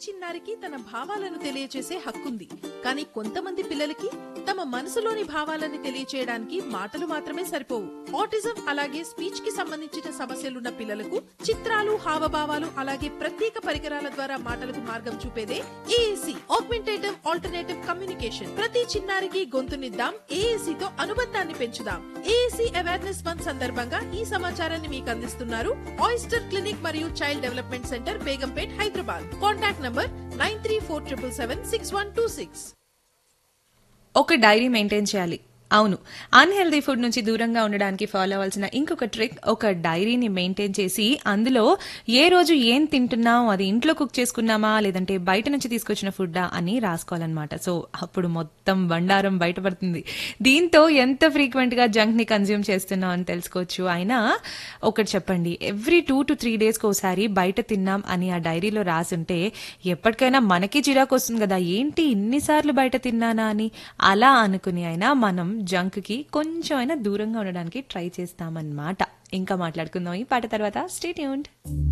చిన్నారికి తన భావాలను తెలియచేసే హక్కుంది కానీ కొంతమంది పిల్లలకి తమ మనసులోని భావాలని తెలియచేయడానికి మాటలు మాత్రమే సరిపోవు ఆటిజం అలాగే స్పీచ్ కి సంబంధించిన సమస్యలున్న పిల్లలకు చిత్రాలు హావభావాలు అలాగే ప్రత్యేక పరికరాల ద్వారా మాటలకు మార్గం చూపేదే ఏఏసి ఆగ్మెంటేటివ్ ఆల్టర్నేటివ్ కమ్యూనికేషన్ ప్రతి చిన్నారికి గొంతునిద్దాం ఏఏసి తో అనుబంధాన్ని పెంచుదాం ఏఏసి అవేర్నెస్ మంత్ సందర్భంగా ఈ సమాచారాన్ని మీకు అందిస్తున్నారు ఆయిస్టర్ క్లినిక్ మరియు child development centre Begumpet Hyderabad contact number nine three four triple seven six one two six ఒక డైరీ మెయింటైన్ చేయాలి అవును అన్హెల్దీ ఫుడ్ నుంచి దూరంగా ఉండడానికి ఫాలో అవ్వాల్సిన ఇంకొక ట్రిక్ ఒక డైరీని మెయింటైన్ చేసి అందులో ఏ రోజు ఏం తింటున్నాం అది ఇంట్లో కుక్ చేసుకున్నామా లేదంటే బయట నుంచి తీసుకొచ్చిన ఫుడ్డా అని రాసుకోవాలన్నమాట సో అప్పుడు మొత్తం బండారం బయటపడుతుంది దీంతో ఎంత ఫ్రీక్వెంట్ గా జంక్ ని కన్జ్యూమ్ చేస్తున్నాం అని తెలుసుకోవచ్చు అయినా ఒకటి చెప్పండి ఎవ్రీ టూ టు త్రీ డేస్కి ఒకసారి బయట తిన్నాం అని ఆ డైరీలో రాసుంటే ఎప్పటికైనా మనకి చిరాకు వస్తుంది కదా ఏంటి ఇన్నిసార్లు బయట తిన్నానా అని అలా అనుకుని అయినా మనం జంక్ కి కొంచెం అయినా దూరంగా ఉండడానికి ట్రై చేస్తామన్నమాట ఇంకా మాట్లాడుకుందాం ఈ పాట తర్వాత స్టేట్ యూన్డ్